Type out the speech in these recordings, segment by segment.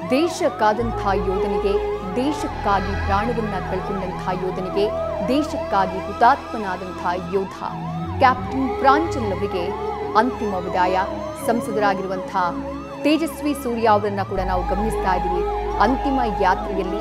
ದೇಶ ಕಾದಂಥ ಯೋಧನಿಗೆ ದೇಶಕ್ಕಾಗಿ ಪ್ರಾಣವನ್ನ ಕಳ್ಕೊಂಡಂಥ ಯೋಧನಿಗೆ ದೇಶಕ್ಕಾಗಿ ಹುತಾತ್ಮನಾದಂಥ ಯೋಧ ಕ್ಯಾಪ್ಟನ್ ಪ್ರಾಂಜಲ್ ಅವರಿಗೆ ಅಂತಿಮ ವಿದಾಯ ಸಂಸದರಾಗಿರುವಂಥ ತೇಜಸ್ವಿ ಸೂರ್ಯ ಅವರನ್ನ ಕೂಡ ನಾವು ಗಮನಿಸ್ತಾ ಇದ್ದೀವಿ ಅಂತಿಮ ಯಾತ್ರೆಯಲ್ಲಿ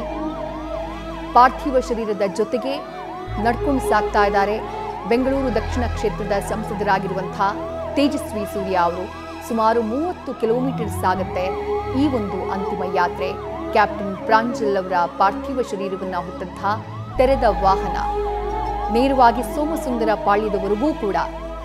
ಪಾರ್ಥಿವ ಶರೀರದ ಜೊತೆಗೆ ನಡ್ಕೊಂಡು ಸಾಗ್ತಾ ಇದ್ದಾರೆ ಬೆಂಗಳೂರು ದಕ್ಷಿಣ ಕ್ಷೇತ್ರದ ಸಂಸದರಾಗಿರುವಂಥ ತೇಜಸ್ವಿ ಸೂರ್ಯ ಅವರು ಸುಮಾರು ಮೂವತ್ತು ಕಿಲೋಮೀಟರ್ ಸಾಗುತ್ತೆ ಈ ಒಂದು ಅಂತಿಮ ಯಾತ್ರೆ ಕ್ಯಾಪ್ಟನ್ ಪ್ರಾಂಜಲ್ ಅವರ ಪಾರ್ಥಿವ ಶರೀರವನ್ನು ಹೊತ್ತಂಥ ತೆರೆದ ವಾಹನ ನೇರವಾಗಿ ಸೋಮಸುಂದರ ಪಾಳ್ಯದವರೆಗೂ ಕೂಡ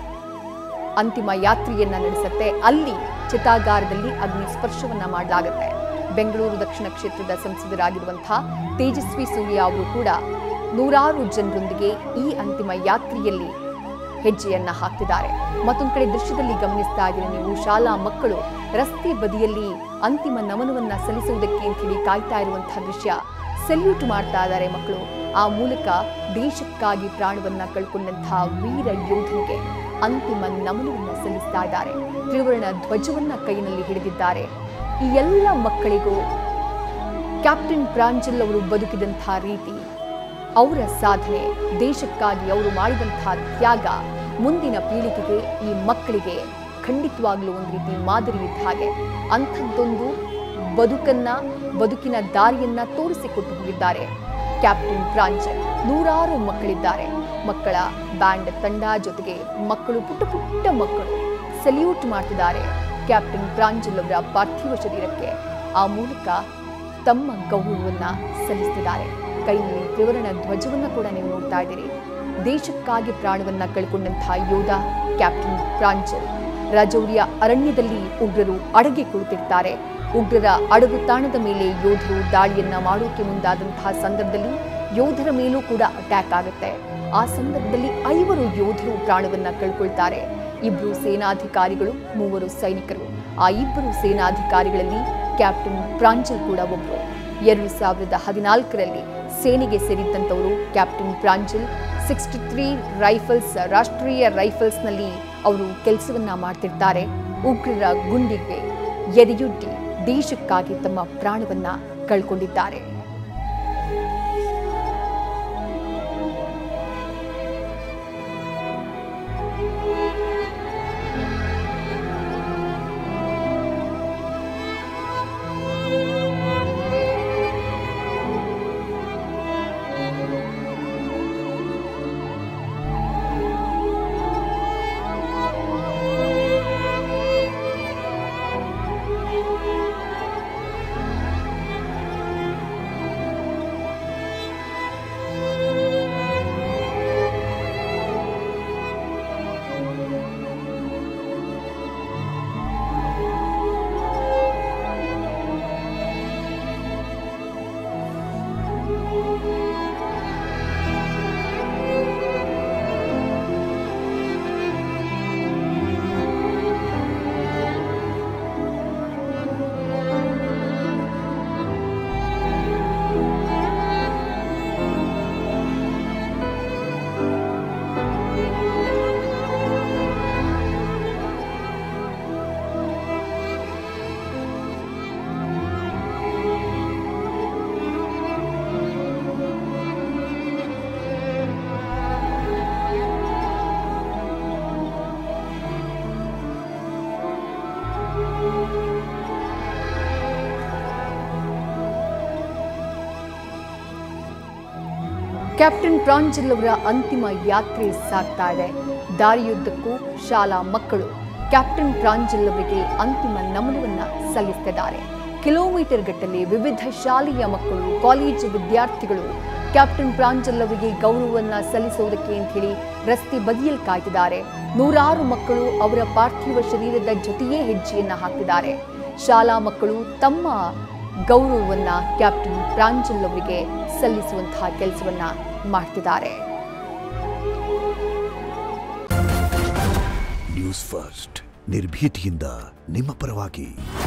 ಅಂತಿಮ ಯಾತ್ರೆಯನ್ನ ನಡೆಸುತ್ತೆ ಅಲ್ಲಿ ಚಿತಾಗಾರದಲ್ಲಿ ಅಗ್ನಿ ಸ್ಪರ್ಶವನ್ನ ಮಾಡಲಾಗುತ್ತೆ ಬೆಂಗಳೂರು ದಕ್ಷಿಣ ಕ್ಷೇತ್ರದ ಸಂಸದರಾಗಿರುವಂತಹ ತೇಜಸ್ವಿ ಸೂರ್ಯ ಅವರು ಕೂಡ ನೂರಾರು ಜನರೊಂದಿಗೆ ಈ ಅಂತಿಮ ಯಾತ್ರೆಯಲ್ಲಿ ಹೆಜ್ಜೆಯನ್ನ ಹಾಕ್ತಿದ್ದಾರೆ ಮತ್ತೊಂದು ಕಡೆ ದೃಶ್ಯದಲ್ಲಿ ಗಮನಿಸ್ತಾ ಇದ್ದೀರಿ ನೀವು ಶಾಲಾ ಮಕ್ಕಳು ರಸ್ತೆ ಬದಿಯಲ್ಲಿ ಅಂತಿಮ ನಮನವನ್ನ ಸಲ್ಲಿಸುವುದಕ್ಕೆ ಅಂತ ಹೇಳಿ ಕಾಯ್ತಾ ಇರುವಂತಹ ದೃಶ್ಯ ಸೆಲ್ಯೂಟ್ ಮಾಡ್ತಾ ಇದ್ದಾರೆ ಮಕ್ಕಳು ಆ ಮೂಲಕ ದೇಶಕ್ಕಾಗಿ ಪ್ರಾಣವನ್ನ ಕಳ್ಕೊಂಡಂತಹ ವೀರ ಯೋಧನಿಗೆ ಅಂತಿಮ ನಮನವನ್ನ ಸಲ್ಲಿಸ್ತಾ ಇದ್ದಾರೆ ತ್ರಿವರ್ಣ ಧ್ವಜವನ್ನ ಕೈಯಲ್ಲಿ ಹಿಡಿದಿದ್ದಾರೆ ಈ ಎಲ್ಲ ಮಕ್ಕಳಿಗೂ ಕ್ಯಾಪ್ಟನ್ ಪ್ರಾಂಜಲ್ ಅವರು ಬದುಕಿದಂತಹ ರೀತಿ ಅವರ ಸಾಧನೆ ದೇಶಕ್ಕಾಗಿ ಅವರು ಮಾಡಿದಂತಹ ತ್ಯಾಗ ಮುಂದಿನ ಪೀಳಿಗೆಗೆ ಈ ಮಕ್ಕಳಿಗೆ ಖಂಡಿತವಾಗ್ಲೂ ಒಂದು ರೀತಿ ಮಾದರಿ ಇದ್ದ ಹಾಗೆ ಅಂಥದ್ದೊಂದು ಬದುಕನ್ನ ಬದುಕಿನ ದಾರಿಯನ್ನ ತೋರಿಸಿಕೊಟ್ಟು ಹೋಗಿದ್ದಾರೆ ಕ್ಯಾಪ್ಟನ್ ಪ್ರಾಂಜಲ್ ನೂರಾರು ಮಕ್ಕಳಿದ್ದಾರೆ ಮಕ್ಕಳ ಬ್ಯಾಂಡ್ ತಂಡ ಜೊತೆಗೆ ಮಕ್ಕಳು ಪುಟ್ಟ ಪುಟ್ಟ ಮಕ್ಕಳು ಸೆಲ್ಯೂಟ್ ಮಾಡ್ತಿದ್ದಾರೆ ಕ್ಯಾಪ್ಟನ್ ಪ್ರಾಂಜಲ್ ಅವರ ಪಾರ್ಥಿವ ಶರೀರಕ್ಕೆ ಆ ಮೂಲಕ ತಮ್ಮ ಗೌರವವನ್ನ ಸಲ್ಲಿಸ್ತಿದ್ದಾರೆ ಕೈಯಲ್ಲಿ ತ್ರಿವರ್ಣ ಧ್ವಜವನ್ನ ಕೂಡ ನೀವು ನೋಡ್ತಾ ಇದ್ದೀರಿ ದೇಶಕ್ಕಾಗಿ ಪ್ರಾಣವನ್ನ ಕಳ್ಕೊಂಡಂತಹ ಯೋಧ ಕ್ಯಾಪ್ಟನ್ ಪ್ರಾಂಜಲ್ ರಾಜೌರಿಯ ಅರಣ್ಯದಲ್ಲಿ ಉಗ್ರರು ಅಡಗಿ ಕುಳಿತಿರ್ತಾರೆ ಉಗ್ರರ ಅಡಗು ತಾಣದ ಮೇಲೆ ಯೋಧರು ದಾಳಿಯನ್ನ ಮಾಡೋಕೆ ಮುಂದಾದಂತಹ ಸಂದರ್ಭದಲ್ಲಿ ಯೋಧರ ಮೇಲೂ ಕೂಡ ಅಟ್ಯಾಕ್ ಆಗುತ್ತೆ ಆ ಸಂದರ್ಭದಲ್ಲಿ ಐವರು ಯೋಧರು ಪ್ರಾಣವನ್ನ ಕಳ್ಕೊಳ್ತಾರೆ ಇಬ್ಬರು ಸೇನಾಧಿಕಾರಿಗಳು ಮೂವರು ಸೈನಿಕರು ಆ ಇಬ್ಬರು ಸೇನಾಧಿಕಾರಿಗಳಲ್ಲಿ ಕ್ಯಾಪ್ಟನ್ ಪ್ರಾಂಜಲ್ ಕೂಡ ಒಬ್ಬರು ಎರಡು ಸಾವಿರದ ಹದಿನಾಲ್ಕರಲ್ಲಿ ಸೇನೆಗೆ ಸೇರಿದ್ದಂಥವರು captain Pranjal sixty three rifles Rashtriya ರೈಫಲ್ಸ್ನಲ್ಲಿ ಅವರು ಕೆಲಸವನ್ನ ಮಾಡ್ತಿರ್ತಾರೆ ಉಗ್ರರ ಗುಂಡಿಗೆ ಎದೆಯುಡ್ಡಿ ದೇಶಕ್ಕಾಗಿ ತಮ್ಮ ಪ್ರಾಣವನ್ನ ಕಳ್ಕೊಂಡಿದ್ದಾರೆ ಕ್ಯಾಪ್ಟನ್ ಪ್ರಾಂಜಲ್ ಅವರ ಅಂತಿಮ ಯಾತ್ರೆ ಸಾಗ್ತಾ ಇದೆ ದಾರಿಯುದ್ದಕ್ಕೂ ಶಾಲಾ ಮಕ್ಕಳು ಕ್ಯಾಪ್ಟನ್ ಪ್ರಾಂಜಲ್ ಅವರಿಗೆ ಅಂತಿಮ ನಮನವನ್ನ ಸಲ್ಲಿಸ್ತಿದ್ದಾರೆ ಕಿಲೋಮೀಟರ್ ಗಟ್ಟಲೆ ವಿವಿಧ ಶಾಲೆಯ ಮಕ್ಕಳು ಕಾಲೇಜು ವಿದ್ಯಾರ್ಥಿಗಳು ಕ್ಯಾಪ್ಟನ್ ಪ್ರಾಂಜಲ್ ಅವರಿಗೆ ಗೌರವವನ್ನ ಸಲ್ಲಿಸುವುದಕ್ಕೆ ಅಂತ ಹೇಳಿ ರಸ್ತೆ ಬದಿಯಲ್ಲಿ ಕಾಯ್ತಿದ್ದಾರೆ ನೂರಾರು ಮಕ್ಕಳು ಅವರ ಪಾರ್ಥಿವ ಶರೀರದ ಜೊತೆಯೇ ಹೆಜ್ಜೆಯನ್ನ ಹಾಕ್ತಿದ್ದಾರೆ ಶಾಲಾ ಮಕ್ಕಳು ತಮ್ಮ ಗೌರವವನ್ನ ಕ್ಯಾಪ್ಟನ್ ಪ್ರಾಂಜಲ್ ಅವರಿಗೆ ಸಲ್ಲಿಸುವಂತಹ ಕೆಲಸವನ್ನ ಮಾಡ್ತಿದ್ದಾರೆ ನ್ಯೂಸ್ ಫಸ್ಟ್ ನಿರ್ಭೀತಿಯಿಂದ ನಿಮ್ಮ ಪರವಾಗಿ